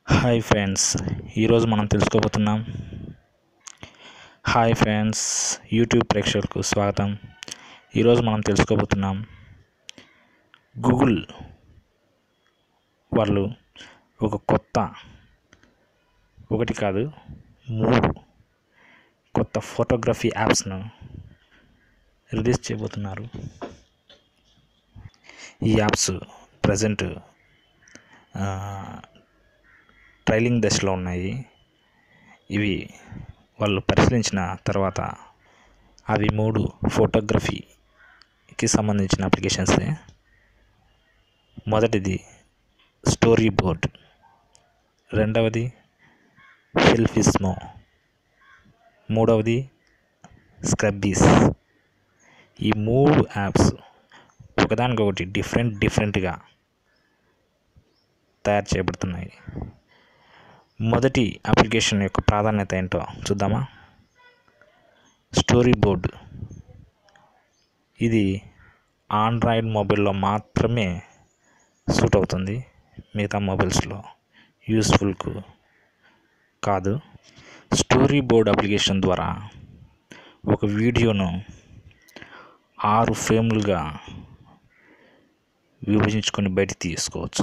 hi friends ఈరోజు మనం తెలుసుకోబోతున్నాం హాయ్ ఫ్రెండ్స్ యూట్యూబ్ ప్రేక్షకులకు స్వాగతం ఈరోజు మనం తెలుసుకోబోతున్నాం గూగుల్ వాళ్ళు ఒక కొత్త ఒకటి కాదు మూడు కొత్త ఫోటోగ్రఫీ యాప్స్ను రిలీజ్ చేయబోతున్నారు ఈ యాప్స్ ప్రజెంట్ ట్రైలింగ్ దశలో ఉన్నాయి ఇవి వాళ్ళు పరిశీలించిన తర్వాత అవి మూడు ఫోటోగ్రఫీకి సంబంధించిన అప్లికేషన్స్ మొదటిది స్టోరీ బోర్డ్ రెండవది సెల్ఫిస్మో మూడవది స్క్రబ్బీస్ ఈ మూడు యాప్స్ ఒకదానికొకటి డిఫరెంట్ డిఫరెంట్గా తయారు చేయబడుతున్నాయి మొదటి అప్లికేషన్ యొక్క ప్రాధాన్యత ఏంటో చూద్దామా స్టోరీ బోర్డు ఇది ఆండ్రాయిడ్ మొబైల్లో మాత్రమే సూట్ అవుతుంది మిగతా మొబైల్స్లో యూస్ఫుల్కు కాదు స్టోరీ బోర్డ్ అప్లికేషన్ ద్వారా ఒక వీడియోను ఆరు ఫ్రేములుగా విభజించుకొని బయటికి తీసుకోవచ్చు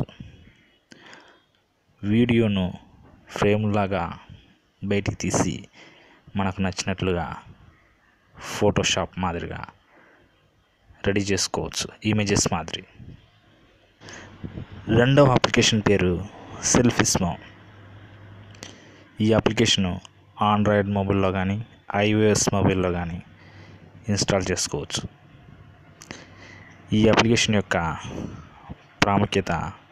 వీడియోను ఫ్రేమ్లాగా బయటికి తీసి మనకు నచ్చినట్లుగా ఫోటోషాప్ మాదిరిగా రెడీ చేసుకోవచ్చు ఇమేజెస్ మాదిరి రెండవ అప్లికేషన్ పేరు సెల్ఫిస్మో ఈ అప్లికేషను ఆండ్రాయిడ్ మొబైల్లో కానీ ఐఓఎస్ మొబైల్లో కానీ ఇన్స్టాల్ చేసుకోవచ్చు ఈ అప్లికేషన్ యొక్క ప్రాముఖ్యత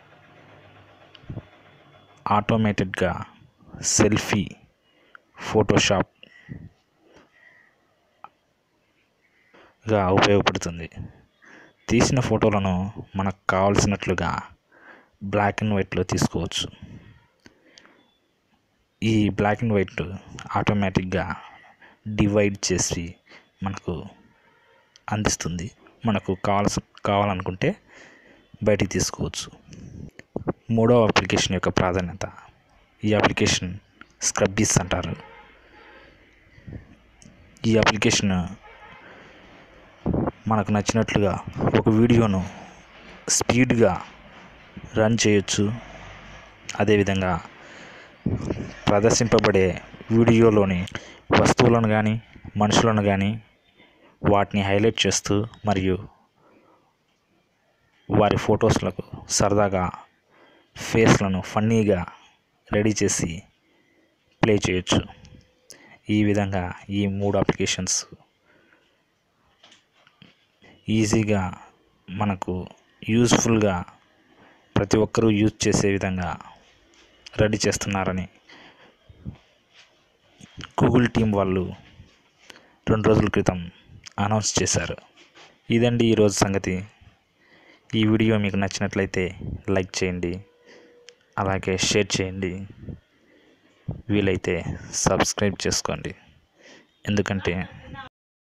ఆటోమేటెడ్గా సెల్ఫీ ఫోటోషాప్ గా ఉపయోగపడుతుంది తీసిన ఫోటోలను మనకు కావాల్సినట్లుగా బ్లాక్ అండ్ వైట్లో తీసుకోవచ్చు ఈ బ్లాక్ అండ్ వైట్ ఆటోమేటిక్గా డివైడ్ చేసి మనకు అందిస్తుంది మనకు కావాల్సి కావాలనుకుంటే బయటికి తీసుకోవచ్చు మూడవ అప్లికేషన్ యొక్క ప్రాధాన్యత ఈ అప్లికేషన్ స్క్రబ్బీస్ అంటారు ఈ అప్లికేషన్ మనకు నచ్చినట్లుగా ఒక వీడియోను స్పీడ్గా రన్ చేయొచ్చు అదేవిధంగా ప్రదర్శింపబడే వీడియోలోని వస్తువులను కానీ మనుషులను కానీ వాటిని హైలైట్ చేస్తూ మరియు వారి ఫొటోస్లకు సరదాగా ఫేస్లను ఫన్నీగా రెడీ చేసి ప్లే చేయొచ్చు ఈ విధంగా ఈ మూడు అప్లికేషన్స్ ఈజీగా మనకు యూస్ఫుల్గా ప్రతి ఒక్కరూ యూజ్ చేసే విధంగా రెడీ చేస్తున్నారని గూగుల్ టీం వాళ్ళు రెండు రోజుల క్రితం అనౌన్స్ చేశారు ఇదండి ఈరోజు సంగతి ఈ వీడియో మీకు నచ్చినట్లయితే లైక్ చేయండి అలాగే షేర్ చేయండి వీలైతే సబ్స్క్రైబ్ చేసుకోండి ఎందుకంటే